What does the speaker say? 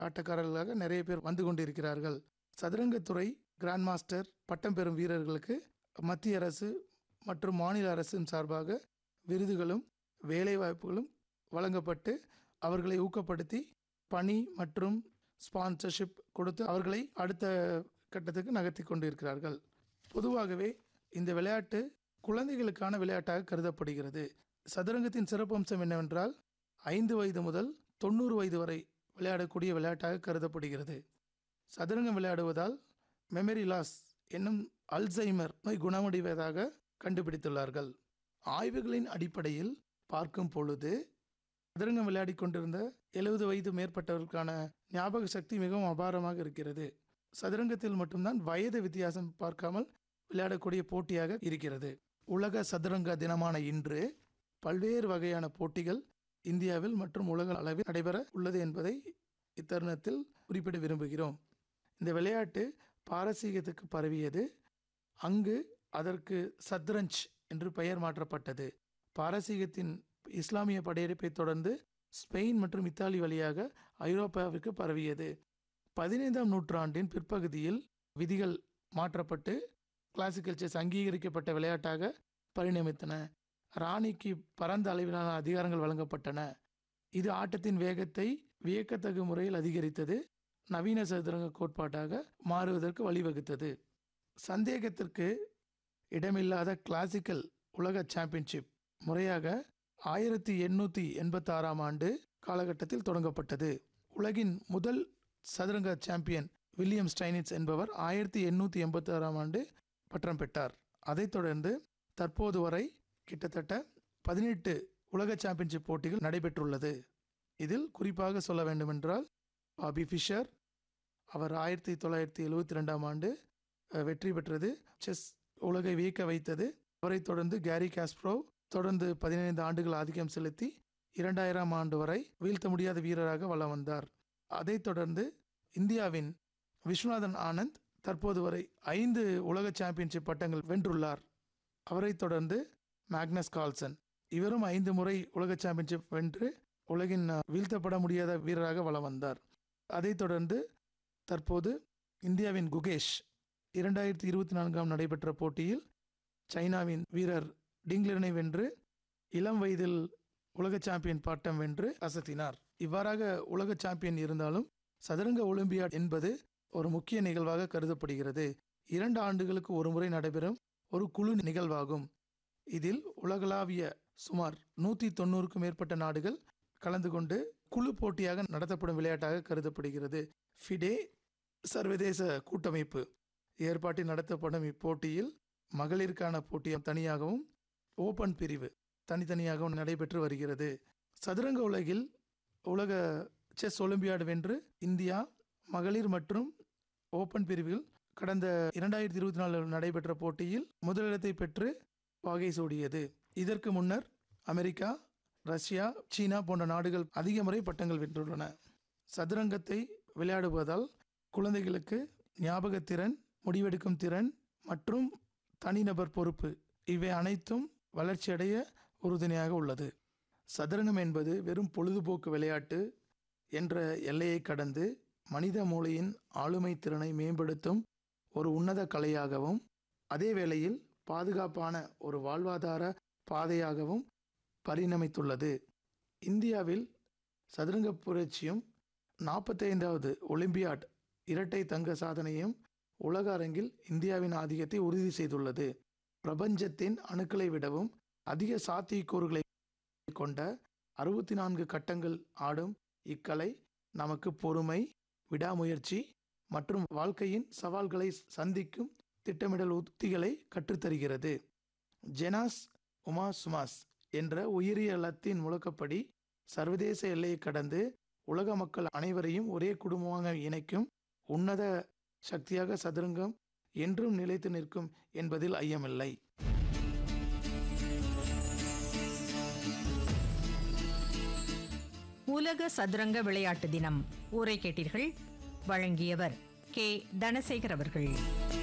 ஆட்டக்காரர்களாக நிறைய பேர் வந்து கொண்டிருக்கிறார்கள் சதுரங்கத்துறை கிராண்ட் மாஸ்டர் பட்டம் பெறும் வீரர்களுக்கு மத்திய அரசு மற்றும் மாநில அரசின் சார்பாக விருதுகளும் வேலைவாய்ப்புகளும் வழங்கப்பட்டு அவர்களை ஊக்கப்படுத்தி பணி மற்றும் ஸ்பான்சர்ஷிப் கொடுத்து அவர்களை அடுத்த கட்டத்துக்கு நகர்த்தி கொண்டிருக்கிறார்கள் பொதுவாகவே இந்த விளையாட்டு குழந்தைகளுக்கான விளையாட்டாக கருதப்படுகிறது சதுரங்கத்தின் சிறப்பம்சம் என்னவென்றால் ஐந்து வயது முதல் தொண்ணூறு வயது வரை விளையாடக்கூடிய விளையாட்டாக கருதப்படுகிறது சதுரங்கம் விளையாடுவதால் மெமரி லாஸ் என்னும் அல்சைமர் நோய் குணமடைவதாக கண்டுபிடித்துள்ளார்கள் ஆய்வுகளின் அடிப்படையில் பார்க்கும் பொழுது சதுரங்கம் விளையாடி கொண்டிருந்த எழுபது வயது மேற்பட்டவர்களுக்கான ஞாபக சக்தி மிகவும் அபாரமாக இருக்கிறது சதுரங்கத்தில் மட்டும்தான் வயது வித்தியாசம் பார்க்காமல் விளையாடக்கூடிய போட்டியாக இருக்கிறது உலக சதுரங்க தினமான இன்று பல்வேறு வகையான போட்டிகள் இந்தியாவில் மற்றும் உலக அளவில் நடைபெற உள்ளது என்பதை இத்தருணத்தில் குறிப்பிட விரும்புகிறோம் இந்த விளையாட்டு பாரசீகத்துக்கு பரவியது அங்கு அதற்கு சத்ரஞ்ச் என்று பெயர் மாற்றப்பட்டது பாரசீகத்தின் இஸ்லாமிய படையெடுப்பை தொடர்ந்து ஸ்பெயின் மற்றும் இத்தாலி வழியாக ஐரோப்பாவிற்கு பரவியது பதினைந்தாம் நூற்றாண்டின் பிற்பகுதியில் விதிகள் மாற்றப்பட்டு கிளாசிக்கல் செஸ் அங்கீகரிக்கப்பட்ட விளையாட்டாக பரிணமித்தன ராணிக்கு பரந்த அளவிலான அதிகாரங்கள் வழங்கப்பட்டன இது ஆட்டத்தின் வேகத்தை வியக்கத்தகு முறையில் அதிகரித்தது நவீன சதுரங்க கோட்பாட்டாக மாறுவதற்கு வழிவகுத்தது சந்தேகத்திற்கு இடமில்லாத கிளாசிக்கல் உலக சாம்பியன்ஷிப் முறையாக ஆயிரத்தி எண்ணூற்றி எண்பத்தாறாம் ஆண்டு காலகட்டத்தில் தொடங்கப்பட்டது உலகின் முதல் சதுரங்க சாம்பியன் வில்லியம் ஸ்டைனிட்ஸ் என்பவர் ஆயிரத்தி எண்ணூற்றி எண்பத்தி ஆறாம் ஆண்டு பட்டம் பெற்றார் அதைத் தொடர்ந்து தற்போது வரை கிட்டத்தட்ட பதினெட்டு உலக சாம்பியன்ஷிப் போட்டிகள் நடைபெற்றுள்ளது இதில் குறிப்பாக சொல்ல வேண்டுமென்றால் பாபி ஃபிஷர் அவர் ஆயிரத்தி தொள்ளாயிரத்தி எழுவத்தி ரெண்டாம் ஆண்டு அஹ், வெற்றி பெற்றது செஸ் உலகை வியக்க வைத்தது அவரைத் தொடர்ந்து கேரி காஸ்ப்ரோவ் தொடர்ந்து பதினைந்து ஆண்டுகள் ஆதிக்கம் செலுத்தி இரண்டாயிரம் ஆண்டு வரை வீழ்த்த முடியாத வீரராக வலம் வந்தார் அதைத் தொடர்ந்து இந்தியாவின் விஸ்வநாதன் ஆனந்த் தற்போது வரை ஐந்து உலக சாம்பியன்ஷிப் பட்டங்கள் வென்றுள்ளார் அவரைத் தொடர்ந்து மேக்னஸ் கால்சன் இவரும் ஐந்து முறை உலக சாம்பியன்ஷிப் வென்று உலகின் அஹ், வீழ்த்தப்பட முடியாத வீரராக வலம் வந்தார் அதைத் தொடர்ந்து தற்போது இந்தியாவின் குகேஷ் இரண்டாயிரத்தி இருபத்தி நான்காம் நடைபெற்ற போட்டியில் சைனாவின் வீரர் டிங்லரனை வென்று இளம் வயதில் உலக சாம்பியன் பட்டம் வென்று அசத்தினார் இவ்வாறாக உலக சாம்பியன் இருந்தாலும் சதுரங்க ஒலிம்பியாட் என்பது ஒரு முக்கிய நிகழ்வாக கருதப்படுகிறது இரண்டு ஆண்டுகளுக்கு ஒரு முறை நடைபெறும் ஒரு குழு நிகழ்வாகும் இதில் உலகளாவிய சுமார் நூற்றி தொண்ணூறுக்கும் மேற்பட்ட நாடுகள் கலந்து கொண்டு குழு போட்டியாக நடத்தப்படும் விளையாட்டாக கருதப்படுகிறது ஃபிடே சர்வதேச கூட்டமைப்பு ஏற்பாட்டில் நடத்தப்படும் இப்போட்டியில் மகளிருக்கான போட்டி தனியாகவும் ஓபன் பிரிவு தனித்தனியாகவும் நடைபெற்று வருகிறது சதுரங்க உலகில் உலக செஸ் ஒலிம்பியாடு வென்று இந்தியா மகளிர் மற்றும் ஓபன் பிரிவில் கடந்த இரண்டாயிரத்தி இருபத்தி நாலு நடைபெற்ற போட்டியில் முதலிடத்தை பெற்று வாகை சூடியது இதற்கு முன்னர் அமெரிக்கா ரஷ்யா சீனா போன்ற நாடுகள் அதிக முறை பட்டங்கள் வென்றுள்ளன சதுரங்கத்தை விளையாடுவதால் குழந்தைகளுக்கு ஞாபகத்திறன் முடிவெடுக்கும் திறன் மற்றும் தனிநபர் பொறுப்பு இவை அனைத்தும் வளர்ச்சியடைய உறுதுணையாக உள்ளது சதுரங்கம் என்பது வெறும் பொழுதுபோக்கு விளையாட்டு என்ற எல்லையை கடந்து மனித மூளையின் ஆளுமை திறனை மேம்படுத்தும் ஒரு உன்னத கலையாகவும் அதே வேளையில் பாதுகாப்பான ஒரு வாழ்வாதார பாதையாகவும் பரிணமித்துள்ளது இந்தியாவில் சதுரங்க புரட்சியும் நாற்பத்தைந்தாவது ஒலிம்பியாட் இரட்டை தங்க சாதனையும் உலக அரங்கில் இந்தியாவின் ஆதிக்கத்தை உறுதி செய்துள்ளது பிரபஞ்சத்தின் அணுக்களை விடவும் அதிக சாத்தியக்கூறுகளை கொண்ட அறுபத்தி நான்கு கட்டங்கள் ஆடும் இக்கலை நமக்கு பொறுமை விடாமுயற்சி மற்றும் வாழ்க்கையின் சவால்களை சந்திக்கும் திட்டமிடல் உத்திகளை கற்றுத்தருகிறது ஜெனாஸ் உமா சுமாஸ் என்ற உயிரிய லத்தின் முழக்கப்படி சர்வதேச எல்லையை கடந்து உலக மக்கள் அனைவரையும் ஒரே குடும்பமாக இணைக்கும் உன்னத சக்தியாக சதுரங்கம் என்றும் நிலைத்து நிற்கும் என்பதில் ஐயமில்லை உலக சதுரங்க விளையாட்டு தினம் ஊரை கேட்டீர்கள் வழங்கியவர் கே தனசேகர் அவர்கள்